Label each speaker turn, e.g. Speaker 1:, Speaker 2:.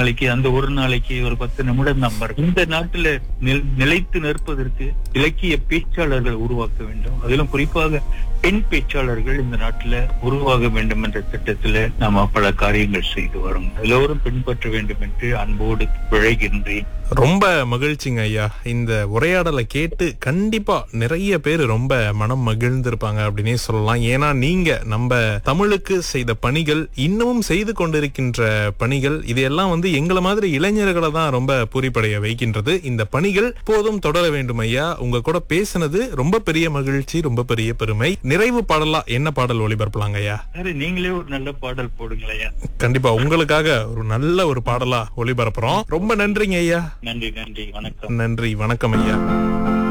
Speaker 1: நாளைக்கு அந்த ஒரு நாளைக்கு ஒரு பத்து நிமிடம் தான் வரும் இந்த நாட்டுல நில்- நிலைத்து நிற்பதற்கு இலக்கிய பேச்சாளர்கள் உருவாக்க வேண்டும் அதிலும் குறிப்பாக பெண் பேச்சாளர்கள் இந்த நாட்டுல உருவாக வேண்டும் என்ற திட்டத்துல நாம பல காரியங்கள் செய்து வரோம் எல்லோரும் பின்பற்ற வேண்டும் என்று அன்போடு விழைகின்றேன்
Speaker 2: ரொம்ப மகிழ்ச்சிங்க ஐயா இந்த உரையாடலை கேட்டு கண்டிப்பா நிறைய பேர் ரொம்ப மனம் மகிழ்ந்திருப்பாங்க அப்படின்னே சொல்லலாம் ஏன்னா நீங்க நம்ம தமிழுக்கு செய்த பணிகள் இன்னமும் செய்து கொண்டிருக்கின்ற பணிகள் இதையெல்லாம் வந்து எங்களை மாதிரி இளைஞர்களை தான் ரொம்ப பூரிப்படைய வைக்கின்றது இந்த பணிகள் போதும் தொடர வேண்டும் ஐயா உங்க கூட பேசினது ரொம்ப பெரிய மகிழ்ச்சி ரொம்ப பெரிய பெருமை நிறைவு பாடலா என்ன பாடல் ஒளிபரப்பலாங்க ஐயா
Speaker 1: சரி நீங்களே ஒரு நல்ல பாடல் போடுங்களேயா
Speaker 2: கண்டிப்பா உங்களுக்காக ஒரு நல்ல ஒரு பாடலா ஒளிபரப்புறோம் ரொம்ப நன்றிங்க ஐயா
Speaker 1: நன்றி நன்றி வணக்கம்
Speaker 2: நன்றி வணக்கம் ஐயா